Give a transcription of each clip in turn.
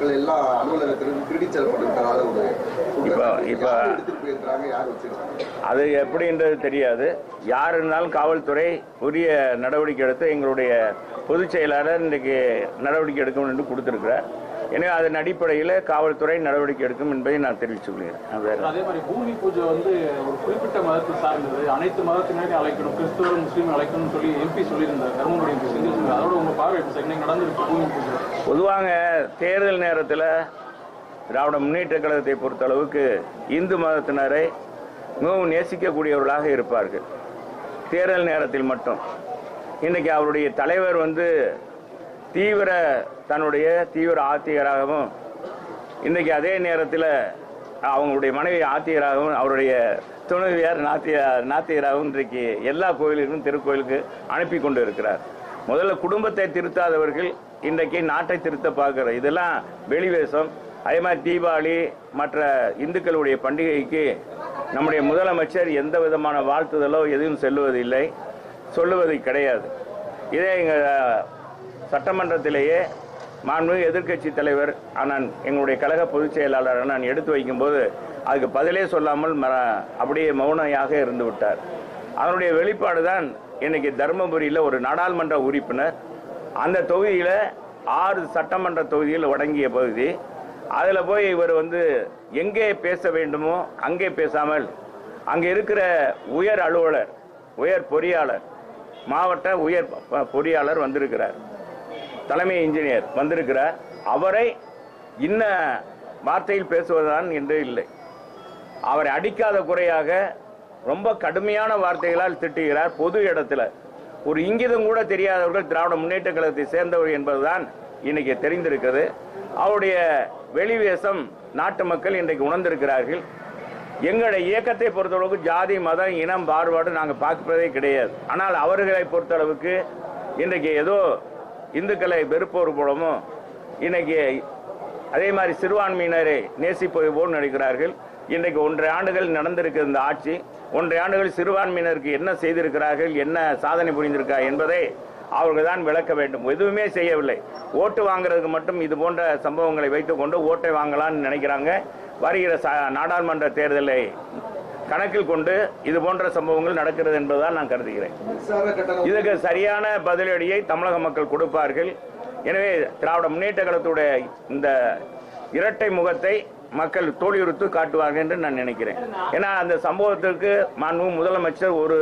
பொருட்கள் எல்லாம் அலுவலகத்திலிருந்து திருடி செல்லப்பட்டிருக்கிறதால ஒரு இப்ப- இப்ப- யார் எடுத்துட்டு போயிருக்கிறாங்க யார் வச்சிருக்காங்க அது எப்படின்றது தெரியாது யார் இருந்தாலும் காவல்துறை உரிய நடவடிக்கை எடுத்து எங்களுடைய பொதுச் செயலாளர் இன்றைக்கு நடவடிக்கை எடுக்கும் என்று கொடுத்திருக்கிறார் எனவே அதன் அடிப்படையில் காவல்துறை நடவடிக்கை எடுக்கும் என்பதை நான் தெரிவித்துக் கொள்கிறேன் அது வேற அதே மாதிரி பூமி பூஜை வந்து ஒரு குறிப்பிட்ட மதத்தை சார்ந்தது அனைத்து மதத்தினரையும் அழைக்கணும் கிறிஸ்துவர் முஸ்லீம் அழைக்கணும்னு சொல்லி எம்பி சொல்லியிருந்தார் தர்மபுரி எம்பி செந்தில் சொன்னார். அதோட உங்க பார்வை எப்படி சார் இன்னைக்கு நடந்திருக்கு பூமி பூஜை பொதுவாக தேர்தல் நேரத்தில் திராவிட முன்னேற்ற கழகத்தை பொறுத்தளவுக்கு இந்து மதத்தினரை மிகவும் நேசிக்கக்கூடியவர்களாக இருப்பார்கள் தேர்தல் நேரத்தில் மட்டும் இன்றைக்கி அவருடைய தலைவர் வந்து தீவிர தன்னுடைய தீவிர ஆத்திகராகவும் இன்றைக்கி அதே நேரத்தில் அவங்களுடைய மனைவி ஆத்திகராகவும் அவருடைய துணைவியார் நாத்திய நாத்திகராகவும் இன்றைக்கு எல்லா கோயிலுக்கும் திருக்கோயிலுக்கு அனுப்பி கொண்டு இருக்கிறார் முதல்ல குடும்பத்தை திருத்தாதவர்கள் இன்றைக்கு நாட்டை திருத்த பார்க்கிறார் இதெல்லாம் வெளிவேஷம் அதே மாதிரி தீபாவளி மற்ற இந்துக்களுடைய பண்டிகைக்கு நம்முடைய முதலமைச்சர் எந்த விதமான வாழ்த்துதலோ எதுவும் செல்லுவதில்லை சொல்லுவது கிடையாது இதே எங்கள் சட்டமன்றத்திலேயே மாண்புமிகு எதிர்க்கட்சி தலைவர் நான் எங்களுடைய கழக பொதுச் செயலாளரை நான் எடுத்து வைக்கும்போது அதுக்கு பதிலே சொல்லாமல் ம அப்படியே மௌனையாக இருந்து விட்டார் அதனுடைய வெளிப்பாடு தான் இன்னைக்கு தருமபுரியில் ஒரு நாடாளுமன்ற உறுப்பினர் அந்த தொகுதியில் ஆறு சட்டமன்ற தொகுதியில் வழங்கிய பகுதி அதில் போய் இவர் வந்து எங்கே பேச வேண்டுமோ அங்கே பேசாமல் அங்கே இருக்கிற உயர் அலுவலர் உயர் பொறியாளர் மாவட்ட உயர் ப- பொறியாளர் வந்திருக்கிறார் தலைமை இன்ஜினியர் வந்திருக்கிறார் அவரை இன்ன வார்த்தையில் பேசுவதுதான் என்று இல்லை அவரை அடிக்காத குறையாக ரொம்ப கடுமையான வார்த்தைகளால் திட்டுகிறார் பொது இடத்துல ஒரு இங்கிதம் கூட தெரியாதவர்கள் திராவிட முன்னேற்ற கழகத்தை சேர்ந்தவர் என்பதுதான் இன்னைக்கு தெரிந்திருக்கிறது அவருடைய வெளிவேசம் நாட்டு மக்கள் இன்றைக்கு உணர்ந்திருக்கிறார்கள் எங்களுடைய இயக்கத்தை பொறுத்தளவுக்கு ஜாதி மதம் இனம் பாறுபாடு நாங்கள் பார்ப்பதே கிடையாது ஆனால் அவர்களை பொறுத்தளவுக்கு இன்றைக்கு ஏதோ இந்துக்களை வெறுப்போர் போலவும் இன்னைக்கு அதே மாதிரி சிறுபான்மையினரை நேசிப்பது போல் நடிக்கிறார்கள் இன்றைக்கு ஒன்றரை ஆண்டுகள் நடந்திருக்கிற இந்த ஆட்சி ஒன்றரை ஆண்டுகள் சிறுபான்மையினருக்கு என்ன செய்திருக்கிறார்கள் என்ன சாதனை புரிந்திருக்கா என்பதை அவர்கள் தான் விளக்க வேண்டும் எதுவுமே செய்யவில்லை ஓட்டு வாங்குறதுக்கு மட்டும் இது போன்ற சம்பவங்களை வைத்துக்கொண்டு ஓட்டை வாங்கலாம்னு நினைக்கிறாங்க வருகிற ச- நாடாளுமன்ற தேர்தலை கணக்கில் கொண்டு இது போன்ற சம்பவங்கள் நடக்கிறது என்பதுதான் நான் கருதுகிறேன் மின்சார கட்டணம் இதுக்கு சரியான பதிலடியை தமிழக மக்கள் கொடுப்பார்கள் எனவே திராவிட முன்னேற்ற கழகத்துடைய இந்த இரட்டை முகத்தை மக்கள் தோழியுறுத்து காட்டுவார்கள் என்று நான் நினைக்கிறேன் ஏன்னா அந்த சம்பவத்திற்கு மாண்பு முதலமைச்சர் ஒரு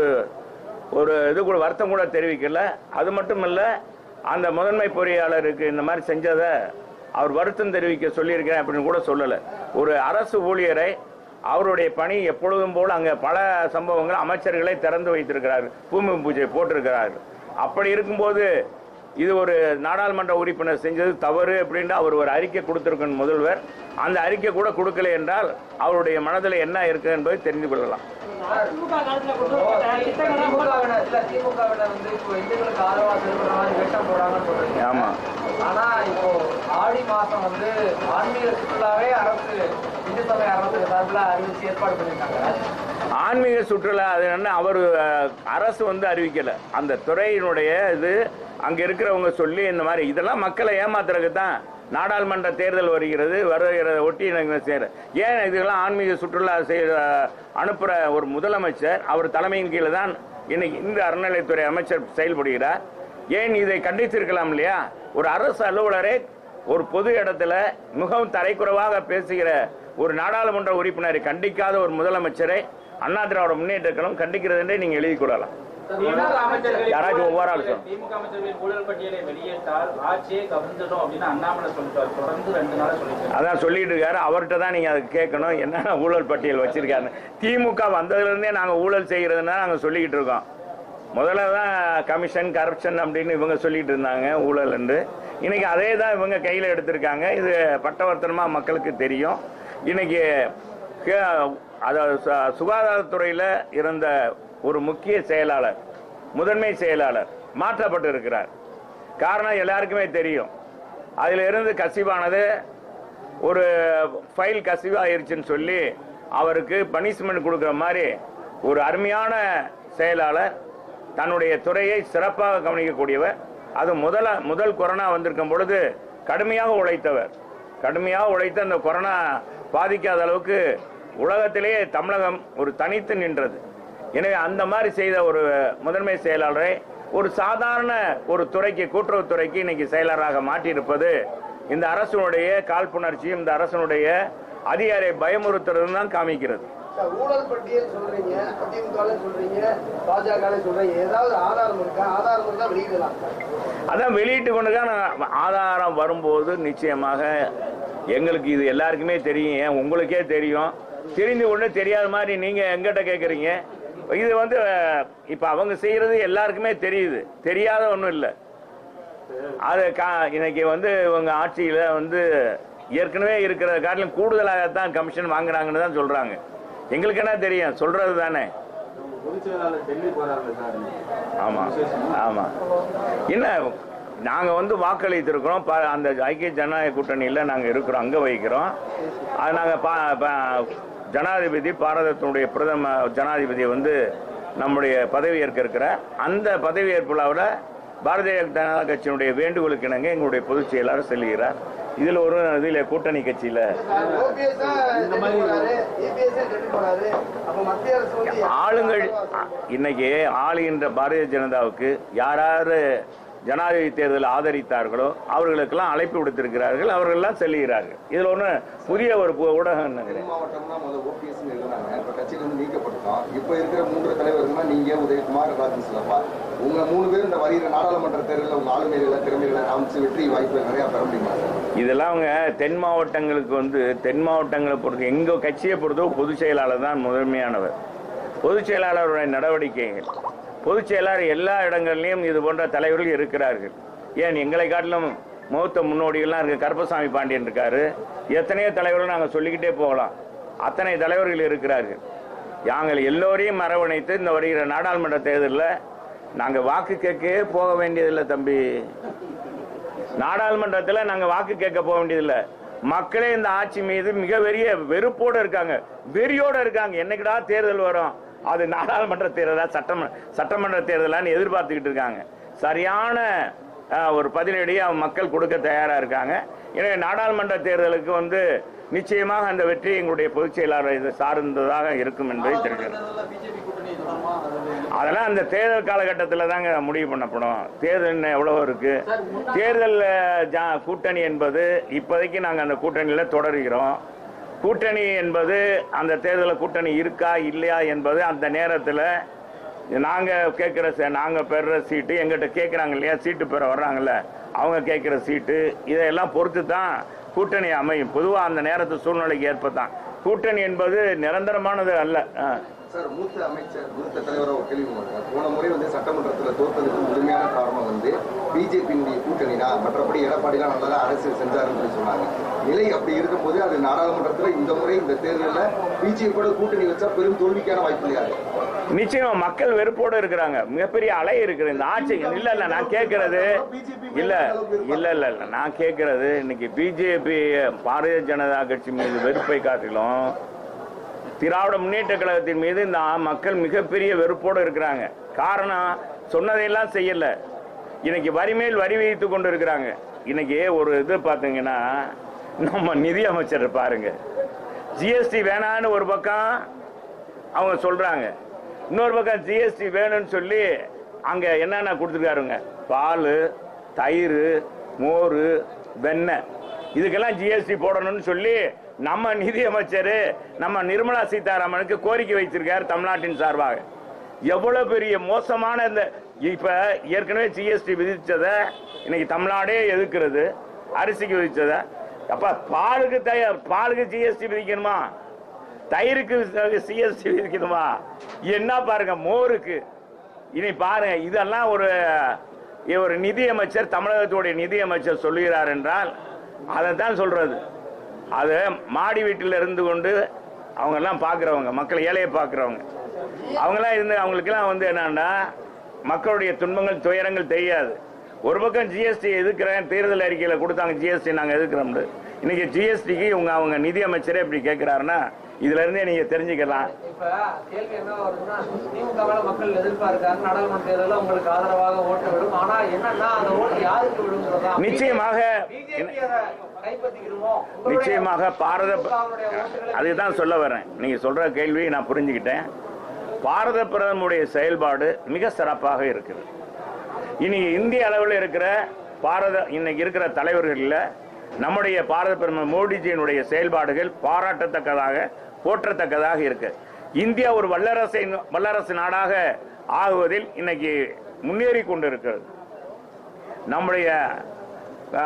ஒரு இது கூட வருத்தம் கூட தெரிவிக்கல அது மட்டும் இல்ல அந்த முதன்மை பொறியாளருக்கு இந்த மாதிரி செஞ்சதை அவர் வருத்தம் தெரிவிக்க சொல்லியிருக்கிறேன் அப்படின்னு கூட சொல்லலை ஒரு அரசு ஊழியரை அவருடைய பணி எப்பொழுதும் போல் அங்கே பல சம்பவங்கள் அமைச்சர்களை திறந்து வைத்திருக்கிறார்கள் பூமி பூஜை போட்டிருக்கிறார்கள் அப்படி இருக்கும்போது இது ஒரு நாடாளுமன்ற உறுப்பினர் செஞ்சது தவறு அப்படின்னு அவர் ஒரு அறிக்கை கொடுத்திருக்கணும் முதல்வர் அந்த அறிக்கை கூட கொடுக்கல என்றால் அவருடைய மனதில் என்ன இருக்கு என்பதை தெரிந்து கொள்ளலாம் திமுகவினர் இல்ல திமுகவினர் வந்து இப்போ இந்துக்களுக்கு ஆதரவா செயல்படுற மாதிரி வேஷம் போடாங்கன்னு சொல்றீங்க ஆமா ஆனா இப்போ ஆடி மாசம் வந்து ஆன்மீக சுற்றுலாவே அரசு இந்து சமய அரசு சார்பில் அறிவிச்சு ஏற்பாடு பண்ணியிருக்காங்க ஆன்மீக சுற்றுலா அது என்ன அவர் அஹ், அரசு வந்து அறிவிக்கல அந்த துறையினுடைய இது அங்க இருக்கிறவங்க சொல்லி இந்த மாதிரி இதெல்லாம் மக்களை ஏமாத்துறதுக்கு தான் நாடாளுமன்ற தேர்தல் வருகிறது வருகிறத ஒட்டி எனக்கு சேர ஏன் இதெல்லாம் ஆன்மீக சுற்றுலா செய்ய அனுப்புற ஒரு முதலமைச்சர் அவர் தலைமையின் கீழே தான் இன்னைக்கு இந்த அறநிலைத்துறை அமைச்சர் செயல்படுகிறார் ஏன் இதை கண்டித்திருக்கலாம் இல்லையா ஒரு அரசு அலுவலரே ஒரு பொது இடத்துல மிகவும் தரைக்குறைவாக பேசுகிற ஒரு நாடாளுமன்ற உறுப்பினரை கண்டிக்காத ஒரு முதலமைச்சரை அண்ணா திராவிட முன்னேற்ற கழகம் கண்டிக்கிறது என்றே நீங்க எழுதிக் கொள்ளலாம் திமுக அமைச்சர்கள் யாராச்சும் ஒவ்வொரு ஆள் சொல்லுங்க. திமுக அமைச்சர்களின் ஊழல் பட்டியலை வெளியிட்டால் ஆட்சியே கவிழ்ந்துடும் அப்படின்னு அண்ணாமலை சொல்லிட்டார் தொடர்ந்து ரெண்டு நாளா சொல்லிட்டு அதான் சொல்லிட்டு இருக்காரு அவர்கிட்ட தான் நீங்க அதை கேட்கணும் என்னென்ன ஊழல் பட்டியல் வச்சிருக்காரு திமுக வந்ததுல இருந்தே நாங்க ஊழல் செய்யறதுன்னா நாங்க சொல்லிக்கிட்டு இருக்கோம் முதல்ல தான் கமிஷன் கரப்ஷன் அப்படின்னு இவங்க சொல்லிட்டு இருந்தாங்க ஊழல் என்று இன்னைக்கு அதே தான் இவங்க கையில் எடுத்திருக்காங்க இது பட்டவர்த்தனமா மக்களுக்கு தெரியும் இன்னைக்கு கே- அதாவது சு- சுகாதாரத்துறையில் இருந்த ஒரு முக்கிய செயலாளர் முதன்மை செயலாளர் மாற்றப்பட்டு இருக்கிறார் காரணம் எல்லாருக்குமே தெரியும் அதில் இருந்து கசிவானது ஒரு ஃபைல் கசிவாயிருச்சுன்னு சொல்லி அவருக்கு பனிஷ்மெண்ட் கொடுக்குற மாதிரி ஒரு அருமையான செயலாளர் தன்னுடைய துறையை சிறப்பாக கவனிக்கக்கூடியவர் அது முதல முதல் கொரோனா வந்திருக்கும் பொழுது கடுமையாக உழைத்தவர் கடுமையாக உழைத்து அந்த கொரோனா பாதிக்காத அளவுக்கு உலகத்திலேயே தமிழகம் ஒரு தனித்து நின்றது எனவே அந்த மாதிரி செய்த ஒரு முதன்மை செயலாளரை ஒரு சாதாரண ஒரு துறைக்கு கூட்டுறவுத்துறைக்கு இன்னைக்கு செயலராக மாற்றியிருப்பது இந்த அரசனுடைய காழ்ப்புணர்ச்சியும் இந்த அரசனுடைய அதிகாரியை பயமுறுத்துறது தான் காமிக்கிறது சார், ஊழல் பட்டியல் சொல்றீங்க அதிமுக சொல்றீங்க பாஜக சொல்றீங்க ஏதாவது ஆதாரம் இருக்கா ஆதாரம் இருந்தா வெளியிடலாம் சார். அதான் வெளியிட்டு கொண்டு தான் நான் ஆதாரம் வரும்போது நிச்சயமாக எங்களுக்கு இது எல்லாருக்குமே தெரியும் ஏன் உங்களுக்கே தெரியும் தெரிந்து கொண்டு தெரியாத மாதிரி நீங்க எங்கிட்ட கேட்குறீங்க இது வந்து அஹ், இப்ப அவங்க செய்யறது எல்லாருக்குமே தெரியுது தெரியாத ஒன்றும் இல்லை அது கா- இன்னைக்கு வந்து இவங்க ஆட்சியில வந்து ஏற்கனவே இருக்கிற காட்டிலும் கூடுதலாகத்தான் கமிஷன் வாங்குறாங்கன்னு தான் சொல்றாங்க எங்களுக்கு என்ன தெரியும் சொல்றது தானே ஆமா ஆமா என்ன நாங்க வந்து வாக்களித்திருக்கிறோம் ப- அந்த ஐக்கிய ஜனநாயக கூட்டணியில நாங்க இருக்கிறோம் அங்க வைக்கிறோம் அது நாங்க பா- பா- ஜனாதிபதி பாரதத்தினுடைய பிரதம ஜனாதிபதி வந்து நம்முடைய பதவியேற்க இருக்கிற அந்த பதவியேற்பு விழாவில் பாரதிய ஜனதா கட்சியினுடைய வேண்டுகோளுக்கு இணங்க எங்களுடைய பொதுச் செயலாளர் செல்கிறார் இதுல ஒரு இதுல கூட்டணி கட்சியில OPS -ஆ டெல்லி போறாரு, EPS -ஆ டெல்லி போறாரு. அப்ப மத்திய அரசு வந்து ஆளுங்கள் இன்னைக்கு ஆளுகின்ற பாரதிய ஜனதாவுக்கு யாராரு ஜனாதிபதி தேர்தல் ஆதரித்தார்களோ அவர்களுக்கெல்லாம் அழைப்பு விடுத்திருக்கிறார்கள் அவர்கள்லாம் செல்லுகிறார்கள் இதுல ஒண்ணு புதிய ஒரு பு- ஊடகம் நினைக்கிறேன் தென் மாவட்டம்னா முதல்ல ஓபிஎஸ் இருந்தாங்க இப்ப கட்சியில இருந்து நீக்கப்பட்டோம் இப்ப இருக்கிற மூன்று தலைவர்கள்னா நீங்க உதயகுமார் ராஜன் சிலப்பா உங்க மூணு பேர் இந்த வருகிற நாடாளுமன்ற தேர்தலில் உங்க ஆளுமைகளை திறமைகளை காமிச்சு வெற்றி வாய்ப்பு நிறைய பெற முடியுமா சார் இதெல்லாம் அவங்க தென் மாவட்டங்களுக்கு வந்து தென் மாவட்டங்களை பொறுத்து எங்க கட்சியை பொறுத்தவரை பொதுச் செயலாளர் தான் முதன்மையானவர் பொதுச் செயலாளருடைய நடவடிக்கைகள் பொதுச் செயலாளர் எல்லா இடங்கள்லையும் இது போன்ற தலைவர்கள் இருக்கிறார்கள் ஏன் எங்களை காட்டிலும் மூத்த முன்னோடிகள்லாம் இருக்கு கருப்பசாமி பாண்டியன் இருக்காரு எத்தனையோ தலைவர்கள் நாங்கள் சொல்லிக்கிட்டே போகலாம் அத்தனை தலைவர்கள் இருக்கிறார்கள் நாங்கள் எல்லோரையும் அரவணைத்து இந்த வருகிற நாடாளுமன்ற தேர்தலில் நாங்கள் வாக்கு கேட்கவே போக வேண்டியதில்லை தம்பி நாடாளுமன்றத்தில் நாங்க வாக்கு கேட்க போக வேண்டியதில்லை மக்களே இந்த ஆட்சி மீது மிக பெரிய வெறுப்போட இருக்காங்க வெறியோட இருக்காங்க என்னைக்குடா தேர்தல் வரும் அது நாடாளுமன்ற தேர்தலா சட்டமன்ற சட்டமன்ற தேர்தலான்னு எதிர்பார்த்துக்கிட்டு இருக்காங்க சரியான அஹ், ஒரு பதிலடியை மக்கள் கொடுக்க தயாரா இருக்காங்க எனவே நாடாளுமன்ற தேர்தலுக்கு வந்து நிச்சயமாக அந்த வெற்றி எங்களுடைய பொதுச் செயலாளர் இது சார்ந்ததாக இருக்கும் என்பதை தெரிவிக்கிறேன் பிஜேபி கூட்டணி தொடருமா அதாவது அதெல்லாம் அந்த தேர்தல் காலகட்டத்தில் தாங்க முடிவு பண்ணப்படும் தேர்தல் இன்னும் எவ்வளவு இருக்கு தேர்தல் அஹ், ஜா- கூட்டணி என்பது இப்போதைக்கு நாங்கள் அந்த கூட்டணியில் தொடர்கிறோம் கூட்டணி என்பது அந்த தேர்தலில் கூட்டணி இருக்கா இல்லையா என்பது அந்த நேரத்தில் நாங்கள் கேட்குற நாங்கள் பெறுற சீட்டு எங்கிட்ட கேட்குறாங்க இல்லையா சீட்டு பெற வர்றாங்கல்ல அவங்க கேட்குற சீட்டு இதையெல்லாம் பொறுத்து தான் கூட்டணி அமையும் பொதுவாக அந்த நேரத்து சூழ்நிலைக்கு ஏற்ப தான் கூட்டணி என்பது நிரந்தரமானது அல்ல ஆ. சார் மூத்த அமைச்சர் மூத்த தலைவராக ஒரு கேள்வி பண்ணுங்க போன முறை வந்து சட்டமன்றத்தில் தோற்றதுக்கு முழுமையான காரணம் வந்து பிஜேபியினுடைய கூட்டணி தான் மற்றபடி எடப்பாடிலாம் நல்லா தான் அரசியல் செஞ்சாருன்னு சொல்லி சொன்னாங்க நிலை அப்படி இருக்கும்போது அது நாடாளுமன்றத்தில் இந்த முறை இந்த தேர்தலில் பிஜேபியோட கூட்டணி வச்சா பெரும் தோல்விக்கான வாய்ப்பு இல்லையா நிச்சயமா மக்கள் வெறுப்போட இருக்கிறாங்க மிகப்பெரிய அலை இருக்குது இந்த ஆட்சி இல்ல இல்ல நான் கேட்கறது இல்ல இல்ல இல்ல இல்ல நான் கேட்கறது இன்னைக்கு பிஜேபி பாரதிய ஜனதா கட்சி மீது வெறுப்பை காட்டிலும் திராவிட முன்னேற்ற கழகத்தின் மீது இந்த மக்கள் மிகப்பெரிய வெறுப்போடு இருக்கிறாங்க காரணம் சொன்னதையெல்லாம் செய்யல இன்னைக்கு வரி மேல் வரி விதித்து கொண்டு இருக்கிறாங்க இன்னைக்கு ஒரு இது பாத்தீங்கன்னா நம்ம நிதி அமைச்சர் பாருங்க ஜிஎஸ்டி வேணான்னு ஒரு பக்கம் அவங்க சொல்றாங்க இன்னொரு பக்கம் ஜிஎஸ்டி வேணும்னு சொல்லி அங்க என்னென்ன கொடுத்துருக்காருங்க பால் தயிர் மோர் வெண்ணெய் இதுக்கெல்லாம் ஜிஎஸ்டி போடணும்னு சொல்லி நம்ம நிதி அமைச்சர் நம்ம நிர்மலா சீதாராமனுக்கு கோரிக்கை வைத்திருக்காரு தமிழ்நாட்டின் சார்பாக எவ்வளவு பெரிய மோசமான இந்த இப்ப ஏற்கனவே ஜிஎஸ்டி விதிச்சதை இன்னைக்கு தமிழ்நாடே எதிர்க்கிறது அரிசிக்கு விதிச்சதை அப்ப பாலுக்கு தயார் பாலுக்கு ஜிஎஸ்டி விதிக்கணுமா தயிருக்கு சிஎஸ்டி விதிக்கணுமா என்ன பாருங்க மோருக்கு இனி பாருங்க இதெல்லாம் ஒரு ஒரு நிதியமைச்சர் தமிழகத்துடைய நிதியமைச்சர் சொல்லுகிறார் என்றால் அதை தான் சொல்றது அது மாடி வீட்டில் இருந்து கொண்டு அவங்க எல்லாம் பார்க்குறவங்க மக்கள் ஏழையை பார்க்குறவங்க அவங்களாம் இருந்து அவங்களுக்கெல்லாம் வந்து என்னன்னா மக்களுடைய துன்பங்கள் துயரங்கள் தெரியாது ஒரு பக்கம் ஜிஎஸ்டி எதுக்குறேன் தேர்தல் அறிக்கையில் கொடுத்தாங்க ஜிஎஸ்டி நாங்கள் எதுக்குறோம்னு இன்னைக்கு ஜிஎஸ்டிக்கு இவங்க அவங்க நிதி அமைச்சரே இப்படி கேட்குறாருன்னா இதுல இருந்தே நீங்க தெரிஞ்சுக்கலாம் இப்ப கேள்வி என்ன வருதுன்னா திமுக மேல மக்கள் எதிர்பார்க்காங்க நாடாளுமன்ற தேர்தலில் உங்களுக்கு ஆதரவாக ஓட்டு விடும் ஆனா என்னன்னா அந்த ஓட்டு யாருக்கு விடுங்கிறதா நிச்சயமாக பிஜேபி அதை கைப்பற்றிக்கிடுவோம் உங்களுடைய நிச்சயமாக பாரத திமுகவினுடைய ஓட்டுகளை அதுதான் சொல்ல வரேன் நீங்க சொல்ற கேள்வியை நான் புரிஞ்சுக்கிட்டேன் பாரத பிரதமருடைய செயல்பாடு மிக சிறப்பாக இருக்குது இனி இந்திய அளவில் இருக்கிற பாரத இன்னைக்கு இருக்கிற தலைவர்களில் நம்முடைய பாரத பிரதமர் மோடிஜியினுடைய செயல்பாடுகள் பாராட்டத்தக்கதாக போற்றத்தக்கதாக இருக்கு இந்தியா ஒரு வல்லரசை வல்லரசு நாடாக ஆகுவதில் இன்னைக்கு முன்னேறி கொண்டிருக்கிறது நம்முடைய ஆ,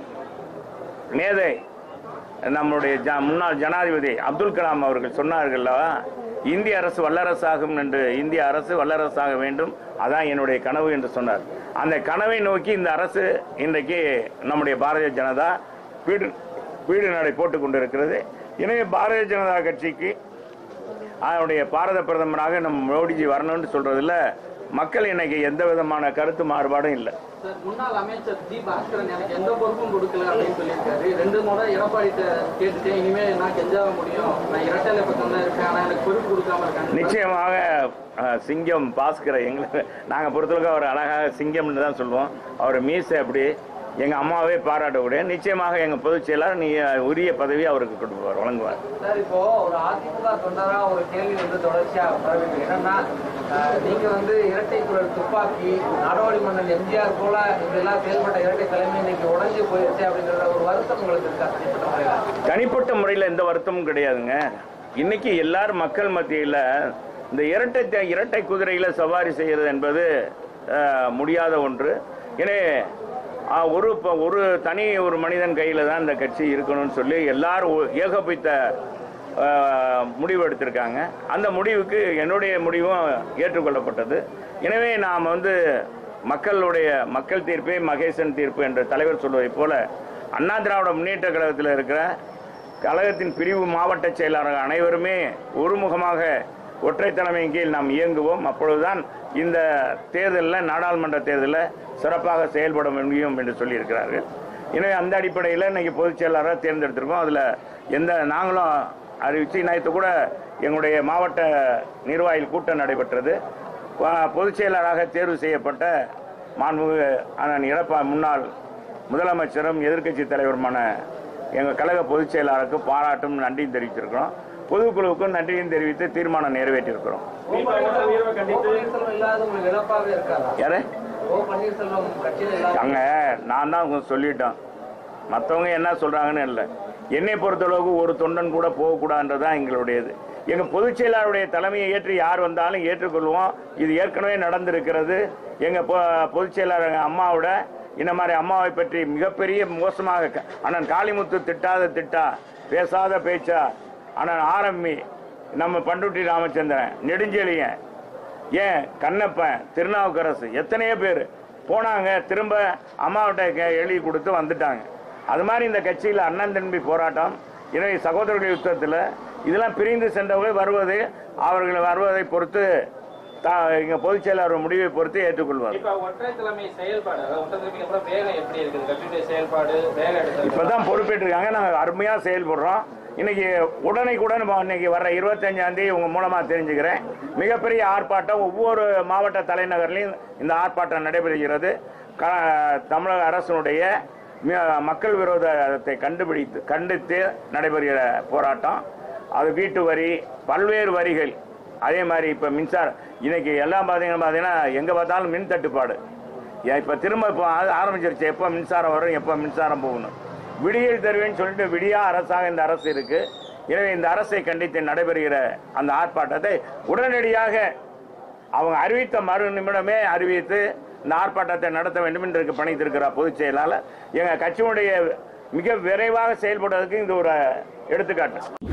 மேதை நம்முடைய ஜ- முன்னாள் ஜனாதிபதி அப்துல் கலாம் அவர்கள் சொன்னார்கள்லவா இந்திய அரசு வல்லரசாகும் என்று இந்திய அரசு வல்லரசாக வேண்டும் அதான் என்னுடைய கனவு என்று சொன்னார் அந்த கனவை நோக்கி இந்த அரசு இன்றைக்கு நம்முடைய பாரதிய ஜனதா வீடு வீடு நடை போட்டுக் கொண்டிருக்கிறது எனவே பாரதிய ஜனதா கட்சிக்கு அதனுடைய பாரத பிரதமராக நம்ம மோடிஜி வரணும்னு சொல்றதுல மக்கள் இன்னைக்கு எந்த விதமான கருத்து மாறுபாடும் இல்லை சார் முன்னாள் அமைச்சர் ஜி பாஸ்கரன் எனக்கு எந்த பொறுப்பும் கொடுக்கல அப்படின்னு சொல்லியிருக்காரு ரெண்டு முறை எடப்பாடிட்ட கேட்டுட்டேன் இனிமே நான் கெஞ்சாக முடியும் நான் இரட்டலை பக்கம் தான் இருக்கேன் ஆனா எனக்கு பொறுப்பு கொடுக்காம இருக்காங்க நிச்சயமாக அஹ், சிங்கம் பாஸ்கர எங்களுக்கு நாங்கள் பொறுத்தளவுக்கு அவர் அழகாக சிங்கம்னு தான் சொல்லுவோம் அவர் மீசை அப்படி எங்கள் அம்மாவே பாராட்டக்கூடிய நிச்சயமாக எங்கள் பொதுச் செயலாளர் நீ உரிய பதவி அவருக்கு கொடுப்பார் வழங்குவார் சார் இப்போ ஒரு அதிமுக தொண்டரா ஒரு கேள்வி வந்து தொடர்ச்சியா பரவிட்டு என்னன்னா அஹ், நீங்க வந்து இரட்டை குழல் துப்பாக்கி நாடோடி மன்னன் எம்ஜிஆர் போல இதெல்லாம் செயல்பட்ட இரட்டை தலைமை இன்னைக்கு உடைஞ்சு போயிருச்சு அப்படிங்கிற ஒரு வருத்தம் உங்களுக்கு இருக்கா தனிப்பட்ட முறையில தனிப்பட்ட முறையில் எந்த வருத்தமும் கிடையாதுங்க இன்னைக்கு எல்லாரும் மக்கள் மத்தியில் இந்த இரட்டை த- இரட்டை குதிரையில சவாரி செய்கிறது என்பது அஹ், முடியாத ஒன்று எனவே அஹ், ஒரு ப- ஒரு தனி ஒரு மனிதன் கையில் தான் இந்த கட்சி இருக்கணும்னு சொல்லி எல்லாரும் ஒ- ஏகோபித்த அஹ், முடிவு எடுத்திருக்காங்க அந்த முடிவுக்கு என்னுடைய முடிவும் ஏற்றுக்கொள்ளப்பட்டது எனவே நாம் வந்து மக்களுடைய மக்கள் தீர்ப்பே மகேசன் தீர்ப்பு என்ற தலைவர் சொல்வதைப் போல அண்ணா திராவிட முன்னேற்ற கழகத்தில் இருக்கிற கழகத்தின் பிரிவு மாவட்ட செயலாளர்கள் அனைவருமே ஒருமுகமாக ஒற்றை தலைமையின் கீழ் நாம் இயங்குவோம் அப்பொழுதுதான் இந்த தேர்தலில் நாடாளுமன்ற தேர்தலில் சிறப்பாக செயல்பட முடியும் என்று சொல்லியிருக்கிறார்கள் எனவே அந்த அடிப்படையில் இன்னைக்கு பொதுச் செயலாளராக தேர்ந்தெடுத்திருக்கோம் அதில் எந்த நாங்களும் அறிவிச்சு நேற்று கூட எங்களுடைய மாவட்ட நிர்வாகிகள் கூட்டம் நடைபெற்றது வா- பொதுச் செயலாளராக தேர்வு செய்யப்பட்ட மாண்புமிகு அண்ணன் எடப்பா முன்னாள் முதலமைச்சரும் எதிர்க்கட்சி தலைவருமான எங்கள் கழக பொதுச் செயலாளருக்கு பாராட்டும் நன்றியும் தெரிவிச்சிருக்கிறோம் பொதுக்குழுவுக்கும் நன்றியும் தெரிவித்து தீர்மானம் நிறைவேற்றியிருக்கிறோம் ஓ பன்னீர்செல்வம் இல்லாத உங்களுக்கு இழப்பாக இருக்காதா யாரு ஓ பன்னீர்செல்வம் கட்சியில் இல்லாத அங்க நான் தான் உங்களுக்கு சொல்லிட்டேன் மற்றவங்க என்ன சொல்றாங்கன்னு இல்லை என்னை பொறுத்தளவுக்கு ஒரு தொண்டன் கூட போகக்கூடாதுன்றது தான் எங்களுடையது எங்க பொதுச் செயலாளருடைய தலைமையை ஏற்று யார் வந்தாலும் ஏற்றுக்கொள்வோம் இது ஏற்கனவே நடந்திருக்கிறது எங்க பொ- பொதுச் செயலாளர் எங்க அம்மாவோட இந்த மாதிரி அம்மாவை பற்றி மிகப்பெரிய மோசமாக க- அண்ணன் காளிமுத்து திட்டாத திட்டா பேசாத பேச்சா அண்ணன் ஆரம்பி நம்ம பண்டுட்டி ராமச்சந்திரன் நெடுஞ்செழியன் ஏன் கண்ணப்பன் திருநாவுக்கரசு எத்தனையோ பேர் போனாங்க திரும்ப அம்மாவிட்ட கே- எழுதி கொடுத்து வந்துட்டாங்க அது மாதிரி இந்த கட்சியில் அண்ணன் தம்பி போராட்டம் இறை சகோதரர்கள் யுத்தத்தில் இதெல்லாம் பிரிந்து சென்றவர்கள் வருவது அவர்கள் வருவதை பொறுத்து தா எங்க பொதுச் செயலாளர் முடிவை பொறுத்து ஏற்றுக்கொள்வார் இப்ப ஒற்றை தலைமை செயல்பாடு அதாவது ஒற்றை தலைமைக்கு அப்புறம் வேகம் எப்படி இருக்குது கட்சியுடைய செயல்பாடு வேலை எடுத்தல் இப்பதான் பொறுப்பேற்றிருக்காங்க நாங்கள் அருமையா செயல்படுறோம் இன்னைக்கு உடனைக்குடன் இப்போ இன்னைக்கு வர்ற இருபத்தஞ்சாம் தேதி உங்க மூலமா தெரிஞ்சுக்கிறேன் மிகப்பெரிய ஆர்ப்பாட்டம் ஒவ்வொரு மாவட்ட தலைநகர்லையும் இந்த ஆர்ப்பாட்டம் நடைபெறுகிறது க- தமிழக அரசினுடைய மி- மக்கள் விரோதத்தை கண்டுபிடித்து கண்டித்து நடைபெறுகிற போராட்டம் அது வீட்டு வரி பல்வேறு வரிகள் அதே மாதிரி இப்போ மின்சாரம் இன்னைக்கு எல்லாம் பார்த்தீங்கன்னா பார்த்தீங்கன்னா எங்கே பார்த்தாலும் மின் தட்டுப்பாடு ஏன் இப்போ திரும்ப இப்போ ஆ- ஆரம்பிச்சிருச்சு எப்போ மின்சாரம் வரும் எப்போ மின்சாரம் போகணும் விடியல் தருவேன்னு சொல்லிட்டு விடியா அரசாக இந்த அரசு இருக்கு எனவே இந்த அரசை கண்டித்து நடைபெறுகிற அந்த ஆர்ப்பாட்டத்தை உடனடியாக அவங்க அறிவித்த மறு நிமிடமே அறிவித்து இந்த ஆர்ப்பாட்டத்தை நடத்த வேண்டும் என்று பணித்திருக்கிறார் பொதுச் செயலாளர் எங்க கட்சியினுடைய மிக விரைவாக செயல்படுவதற்கு இது ஒரு எடுத்துக்காட்டு